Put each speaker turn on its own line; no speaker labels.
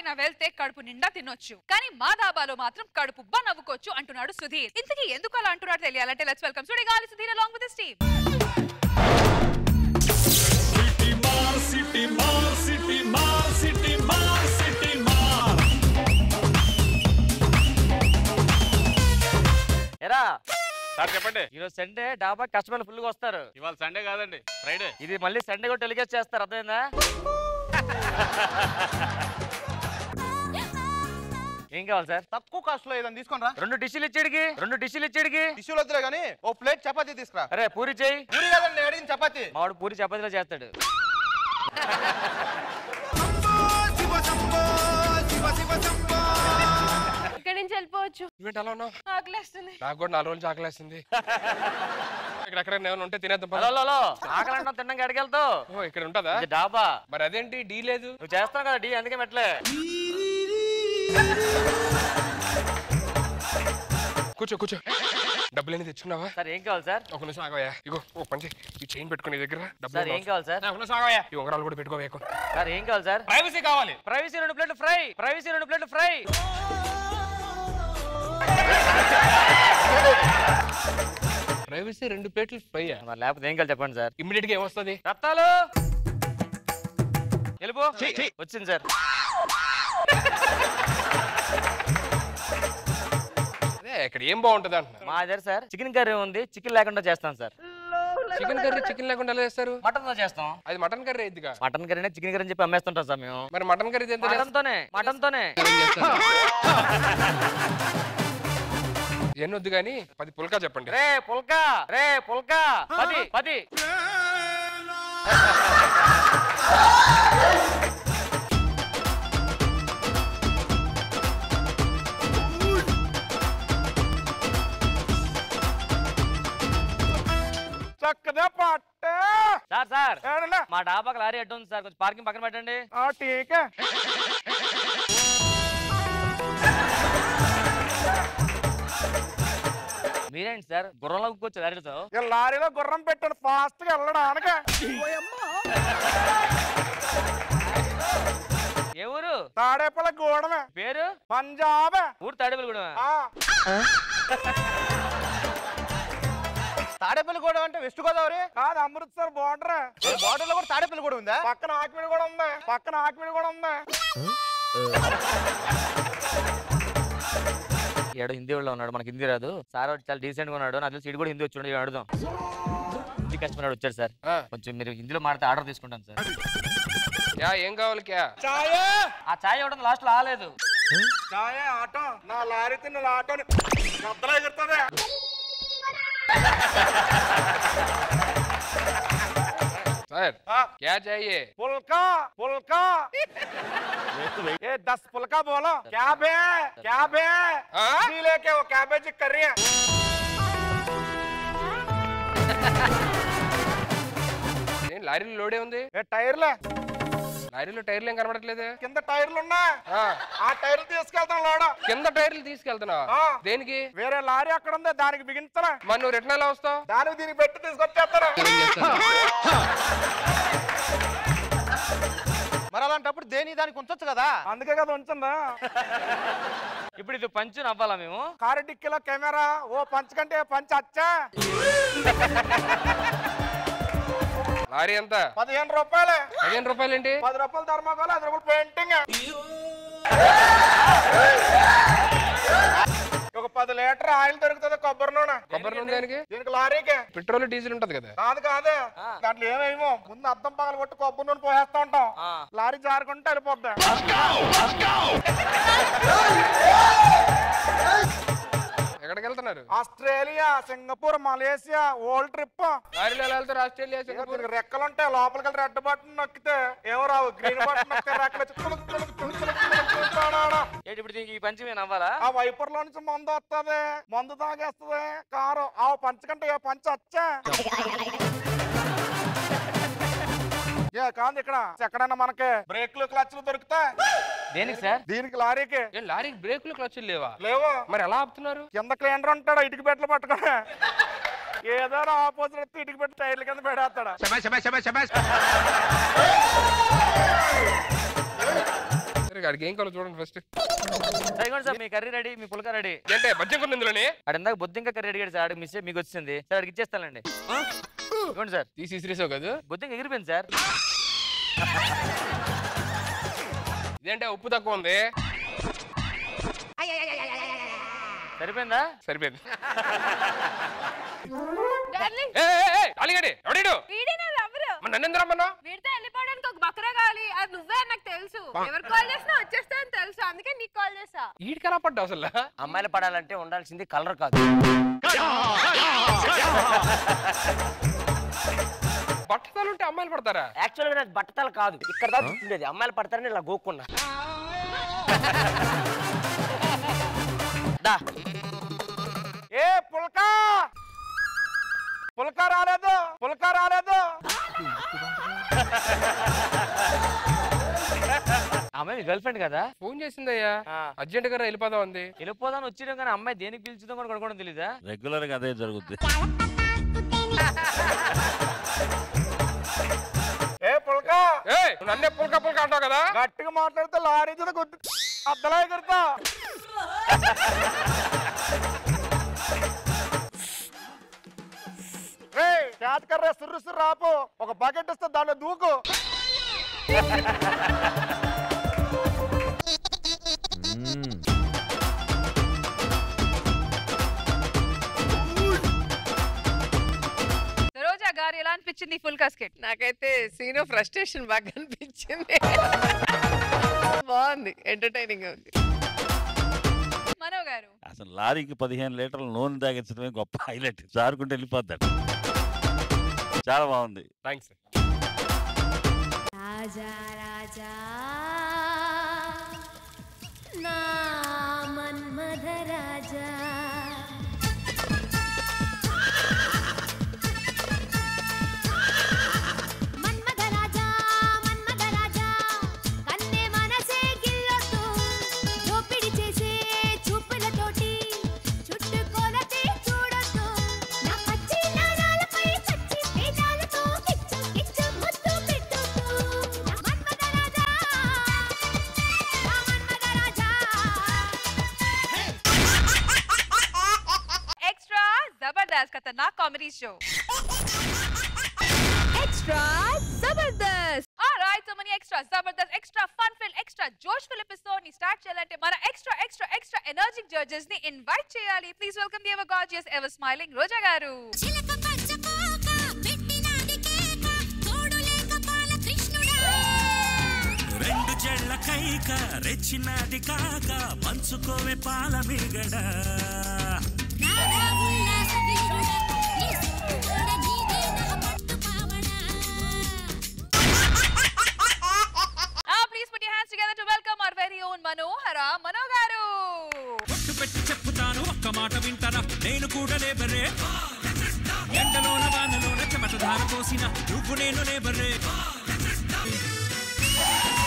అయినా వెళ్తే కడుపు నిండా తినొచ్చు కానీ మా ధాబాలో మాత్రం కడుపు బా నవ్వుకోవచ్చు అంటున్నాడు సుధీర్ ఇంతకీ ఎందుకు అలా అంటున్నాడు తెలియాలంటే let's welcome Sudigali Sudheer along with team
సిటీ మార్ సిటీ మార్ సిటీ మార్ సిటీ మార్ సిటీ మార్
ఎరా
సార్ చెప్పండి
ఈరోజు సండే డాబా కస్టమర్లు ఫుల్గా వస్తారు
ఇవాళ సండే కాదండి ఫ్రైడే
ఇది మళ్ళీ సండే కూడా టెలికాస్ట్ చేస్తారు అర్థమైందా ఏం కావాలి సార్
తక్కువ కాస్ట్ లో ఏదైనా తీసుకొని రా
రెండు డిష్లు ఇచ్చేడికి రెండు డిష్లు ఇచ్చేడికి
టిష్యూలు వద్దులే కానీ ఓ ప్లేట్ చపాతీ తీసుకురా
అరే పూరి చేయి
పూరి కదండి నేను అడిగిన చపాతీ
మావాడు పూరి చపాతీలో చేస్తాడు
ఇక్కడి నుంచి వెళ్ళిపోవచ్చు
నువ్వేంటి అలా ఉన్నావు
ఆకలేస్తుంది
నాకు కూడా నాలుగు రోజులు ఆకలేస్తుంది ఇక్కడ ఎక్కడ ఏమైనా ఉంటే తినేద్దాం పద.
హలో హలో ఆకలి అంటాం తిన్నాక ఎడకెళ్తావు
ఓ ఇక్కడ ఉంటుందా
ఇది డాబా
మరి అదేంటి డీ లేదు
నువ్వు చేస్తావు కదా డి అందుకే మెట్లే
కూర్చో కూర్చో డబ్బులు అనేది తెచ్చుకున్నావా
సార్ ఏం కావాలి సార్
ఒక నిమిషం ఆగవయ్యా ఇగో ఓ పంచి ఈ చైన్ పెట్టుకునే దగ్గర డబ్బులు
సార్ ఏం
ఉండవు.
కావాలి సార్
నా ఒక నిమిషం ఆగవయ్యా ఈ ఉంగరాలు కూడా పెట్టుకోవేకు
సార్ ఏం కావాలి సార్
ప్రైవసీ కావాలి
ప్రైవసీ రెండు ప్లేట్లు ఫ్రై ప్రైవసీ రెండు ప్లేట్లు ఫ్రై
ప్రైవసీ రెండు ప్లేట్లు ఫ్రై
మరి లేకపోతే ఏం కావాలి చెప్పండి సార్
ఇమ్మీడియట్ గా ఏమొస్తుంది
రత్తాలు వెళ్ళిపో వచ్చింది సార్
అదే ఇక్కడ ఏం బాగుంటుంది అంటున్నా
మా దగ్గర సార్ చికెన్ కర్రీ ఉంది చికెన్ లేకుండా చేస్తాం సార్
చికెన్ కర్రీ చికెన్ లేకుండా ఎలా చేస్తారు
మటన్ తో చేస్తాం
అది మటన్ కర్రీ అయిద్దిగా
మటన్ కర్రీనే చికెన్ కర్రీ అని చెప్పి అమ్మేస్తుంటాం సార్ మేము
మరి మటన్ కర్రీ ఎంత
మటన్ తోనే మటన్ తోనే
ఎన్ని వద్దు కానీ పది పుల్కా చెప్పండి
రే పుల్కా రే పుల్కా పది పది
చక్కదే పట్ట
సార్ సార్
ఏడన్నా
మా డాబాకి లారీ అడ్డు ఉంది సార్ కొంచెం పార్కింగ్ పక్కన పెట్టండి
ఆ టీకే
మీరేంటి సార్ గుర్రంలో కూర్చో లారీతో
ఈ లారీలో గుర్రం పెట్టాడు ఫాస్ట్ గా వెళ్ళడానికి
ఏ ఊరు
తాడేపల్లి గూడమే
పేరు
పంజాబ్
ఊరు తాడేపల్లి కూడా
తాడేపల్లి గూడ అంటే వెస్ట్ గోదావరి కాదు అమృత్సర్ బోర్డర్ బోర్డర్ లో కూడా తాడేపల్లి కూడా ఉందా పక్కన ఆకివీడు కూడా ఉంది పక్కన ఆకివీడు కూడా ఉంది
ఏడో హిందీ వాళ్ళు ఉన్నాడు మనకి హిందీ రాదు సార్ వాడు చాలా డీసెంట్ గా ఉన్నాడు నాకు తెలిసి ఇడు కూడా హిందీ వచ్చి ఉన్నాడు అడుగుదాం హిందీ కస్టమర్ వచ్చాడు సార్
ఆ.
కొంచెం మీరు హిందీలో మాట్లాడితే ఆర్డర్ తీసుకుంటాను సార్
యా ఏం కావాలి క్యా
చాయ్
ఆ ఛాయ్ ఇవ్వడం లాస్ట్ లో ఆలేదు
చాయ్ ఆటో నా లారీ తిన్న ఆటోని గద్దలో ఎగురుతుంది
సార్
ఆ.
క్యా చాహియే
पुलका पुलका ये दस पुलका बोलो क्या बे क्या बे
हाँ?
जी लेके वो कैबेज कर रही है
ఏం లారీలో లోడే ఉంది
ఏ టైర్లే
లారీలో టైర్లు ఏం కనబడట్లేదు
కింద టైర్లు ఉన్నా
ఆ,
ఆ టైర్లు తీసుకెళ్తాం లోడ
కింద టైర్లు తీసుకెళ్తున్నావా
ఆ.
దేనికి
వేరే లారీ అక్కడ ఉంది దానికి బిగించరా
మరి నువ్వు రిటర్న్ ఎలా వస్తావు
దానికి దీనికి పెట్టి తీసుకొచ్చేస్తారా మరి అలాంటప్పుడు దేని దానికి ఉంచొచ్చు కదా అందుకే కదా ఉంచిందా
ఇప్పుడు ఇది పంచు నవ్వాలా మేము
కారు డిక్కీలో కెమెరా ఓ పంచ్ కంటే పంచ్ అచ్చా
లారీ ఎంత
పదిహేను రూపాయలే
పదిహేను రూపాయలు ఏంటి
పది రూపాయలు ధర్మకోలు ఐదు రూపాయలు పెయింటింగ్ ఒక పది లీటర్ ఆయిల్ దొరుకుతుంది కొబ్బరి నూనె
కొబ్బరి నూనె దానికి
దీనికి లారీకి
పెట్రోల్ డీజిల్ ఉంటది కదా
కాదు కాదు దాంట్లో ఏమేమో ముందు అద్దం పగల కొట్టి కొబ్బరి నూనె పోసేస్తా ఉంటాం
ఆ.
లారీ జారుకుంటే వెళ్ళిపోద్ది
ఎక్కడికి వెళ్తున్నారు
Australia Singapore Malaysia old trip
లారీలో ఎలా వెళ్తారు ఆస్ట్రేలియా సింగపూర్
దీనికి రెక్కలు ఉంటాయి లోపలికి వెళ్ళి రెడ్ బటన్ నొక్కితే ఏమో రావు గ్రీన్ బటన్ నొక్కితే రెక్కలు వచ్చి తులుకు తులుకు తులుకు తులుకు తులుకు తులుకు తాడాడా.
ఏంటి ఇప్పుడు దీనికి ఈ పంచు మేము నవ్వాలా
ఆ వైపర్ లో నుంచి మందు వస్తుంది మందు తాగేస్తుంది కారు ఆ పంచ కంటే ఏ పంచ వచ్చా ఏ కాదు ఇక్కడ ఎక్కడైనా మనకి బ్రేక్లు క్లచ్లు దొరుకుతాయి
దేనికి సార్
దీనికి లారీకి
ఏం లారీకి బ్రేకులు క్లచ్లు లేవా
లేవు
మరి ఎలా ఆపుతున్నారు
కింద క్లీనర్ ఉంటాడు ఇటుక పెట్టలు పట్టుకొని ఏదో ఆపోజిట్ వస్తే ఇటుక పెట్టి టైర్ల కింద పెడేస్తాడు
సరే గాడికి ఏం కావాలో చూడండి ఫస్ట్
సరిగోండి సార్ మీ కర్రీ రెడీ మీ పులక రెడీ
ఏంటే బజ్జం కొన్ని ఇందులోనే
ఆడ ఇందాక బొద్దింక కర్రీ అడిగాడు సార్ ఆడికి మిస్ మీకు వచ్చింది సార్ అడిగి ఇచ్చేస్తానండి ఇవ్వండి సార్
తీసి ఇసిరేసావు కదా
బొద్దింక ఎగిరిపోయింది సార్
ఇదేంటే ఉప్పు తక్కువ ఉంది
సరిపోయిందా
సరిపోయింది
డార్లింగ్
ఏ, ఏ, ఏ, అలిగాడి ఎవడీడు
వీడేనా లవరు
మరి నన్ను ఎందుకు రమ్మన్నావు
వీడితో వెళ్ళిపోవడానికి ఒక బకరా కావాలి అది నువ్వే అని నాకు తెలుసు ఎవరు కాల్ చేసినా వచ్చేస్తా అని తెలుసు అందుకే నీకు కాల్ చేసా
ఈడికి ఎలా పడ్డావు అసలు
అమ్మాయిలు పడాలంటే ఉండాల్సింది కలర్ కాదు
బట్టతలు ఉంటే అమ్మాయిలు పడతారా
యాక్చువల్ గా నాకు బట్టతల కాదు ఇక్కడ దాకా ఉండేది అమ్మాయిలు పడతారని ఇలా గోక్కున్నా దా
ఏ పుల్క పుల్క రాలేదు పుల్క రాలేదు
అమ్మాయి మీ గర్ల్ ఫ్రెండ్ కదా
ఫోన్ చేసిందయ్యా అర్జెంట్ గా వెళ్ళిపోదాం అంది
వెళ్ళిపోదాని వచ్చినాం కానీ అమ్మాయి దేనికి పిలిచిందో కూడా కొనుక్కోవడం తెలీదా
రెగ్యులర్ గా అదే జరుగుద్ది
ఏ పుల్క
ఏ నువ్వు నన్నే పుల్క పుల్క అంటావు కదా
గట్టిగా మాట్లాడితే లారీ మీద కొద్ది అద్దలా ఎగురుతా రేయ్ చేతకర్రే సుర్రు సుర్రు రాపు ఒక బకెట్ ఇస్తే దాంట్లో దూకు
రోజా గారు ఎలా అనిపించింది ఫుల్ కాస్కెట్
నాకైతే సీన్ ఫ్రస్ట్రేషన్ బాగా అనిపించింది బాగుంది ఎంటర్టైనింగ్ ఉంది
మనో గారు
అసలు లారీకి పదిహేను లీటర్ల నూనె తాగించడమే గొప్ప హైలైట్ జారుకుంటే వెళ్ళిపోద్దాడు చాలా బాగుంది
థ్యాంక్స్
రాజా రాజా నా మన్మధ రాజా మన్మధ రాజా మన్మధ రాజా కన్నే మనసే గిల్లొద్దు దోపిడి చేసే చూపులతోటి చుట్టుకొలతే చూడొద్దు నా పచ్చి నారాలపై పచ్చి పేదాలతో కిచ్చు కిచ్చు ముద్దు పెట్టొద్దు నా మన్మధ రాజా నా మన్మధ రాజా
ఎక్స్ట్రా జబర్దస్త్ ఖతర్నాక్ comedy show extra Jabardasth alright so many extra Jabardasth extra fun fill extra జోష్ ఫిల్ ఎపిసోడ్ ని స్టార్ట్ చేయాలంటే మన extra extra extra energic judges ని ఇన్వైట్ చేయాలి please welcome the ever gorgeous ever smiling Roja garu
చిలక పచ్చ కోక పెట్టినాది కేక తోడు లేక పాల కృష్ణుడా
రెండు చెళ్ళ కైక రెచ్చినది కాక పంచుకోవే పాల మిగడ
రాధా ఉల్లాస వీరుడా నీ సిక్కుగడ నీదే నా పట్టు పావడా
ఆ please put your hands together to welcome our very own Manohara Mano garu
పొట్టు పెట్టి చెప్పుతాను ఒక్క మాట వింటారా నేను కూడా లేబరే ఎండలోన వానలోన చెమట ధార పోసిన నువ్వు నేను లేబరే